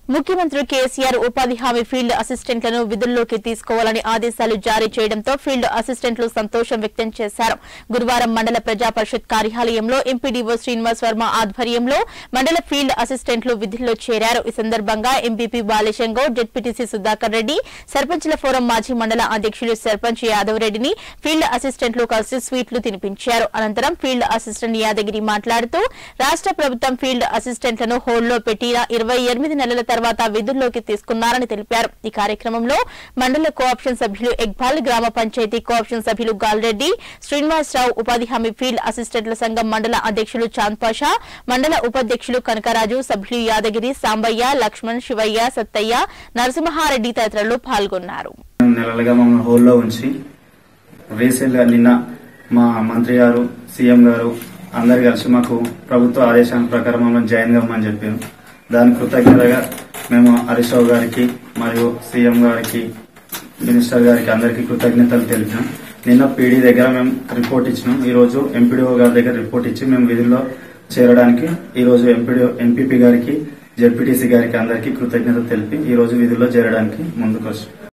ముఖ్యమంత్రి కేసీఆర్ ఉపాధి హామీ ఫీల్డ్ అసిస్టెంట్లను విధుల్లోకి తీసుకోవాలని ఆదేశాలు జారీ చేయడంతో ఫీల్డ్ అసిస్టెంట్లు సంతోషం వ్యక్తం చేశారు గురువారం మండల ప్రజా పరిషత్ కార్యాలయంలో ఎంపీడీఓ శ్రీనివాస్ వర్మ ఆధ్వర్యంలో మండల ఫీల్డ్ అసిస్టెంట్లు విధుల్లో చేరారు ఈ సందర్భంగా ఎంపీపీ బాలేశం గౌడ్ జెడ్పీటీసీ సుధాకర్ రెడ్డి సర్పంచ్ల ఫోరం మాజీ మండల అధ్యక్షులు సర్పంచ్ యాదవ్ రెడ్డిని ఫీల్డ్ అసిస్టెంట్లు కలిసి స్వీట్లు తినిపించారు అనంతరం ఫీల్డ్ అసిస్టెంట్ యాదగిరి మాట్లాడుతూ రాష్ట ప్రభుత్వం ఫీల్డ్ అసిస్టెంట్లను హోల్డ్లో పెట్టిన ఇరవై ఎనిమిది నెలల తర్వాత విధుల్లోకి తీసుకున్నారని తెలిపారు ఈ కార్యక్రమంలో మండల కోఆప్షన్ సభ్యులు ఎగ్బాల్ గ్రామ పంచాయతీ కోఆప్షన్ సభ్యులు గాల్రెడ్డి శ్రీనివాసరావు ఉపాధి హామీ ఫీల్డ్ అసిస్టెంట్ల సంఘం మండల అధ్యక్షులు చాంద్ పాషా మండల ఉపాధ్యక్షులు కనకరాజు సభ్యులు యాదగిరి సాంబయ్య లక్ష్మణ్ శివయ్య సత్తయ్య నరసింహారెడ్డి తదితరులు పాల్గొన్నారు నెలలుగా మమ్మల్ని హోల్లో ఉంచి రీసెంట్గా నిన్న మా మంత్రి గారు సీఎం గారు అందరు కలిసి మాకు ప్రభుత్వ ఆదేశాల ప్రకారం మమ్మల్ని జాయిన్ కమ్మని చెప్పారు దాని కృతజ్ఞతగా మేము హరీష్ రావు గారికి మరియు సీఎం గారికి మినిస్టర్ గారికి అందరికీ కృతజ్ఞతలు తెలిపినాం నిన్న పీడీ దగ్గర మేము రిపోర్ట్ ఇచ్చినాం ఈ రోజు ఎంపీడీఓ గారి దగ్గర రిపోర్ట్ ఇచ్చి మేము విధుల్లో చేరడానికి ఈ రోజు ఎంపీడీ ఎంపీపీ గారికి జెడ్పీటీసీ గారికి అందరికీ కృతజ్ఞతలు తెలిపి ఈ రోజు విధుల్లో చేరడానికి ముందుకు వచ్చాం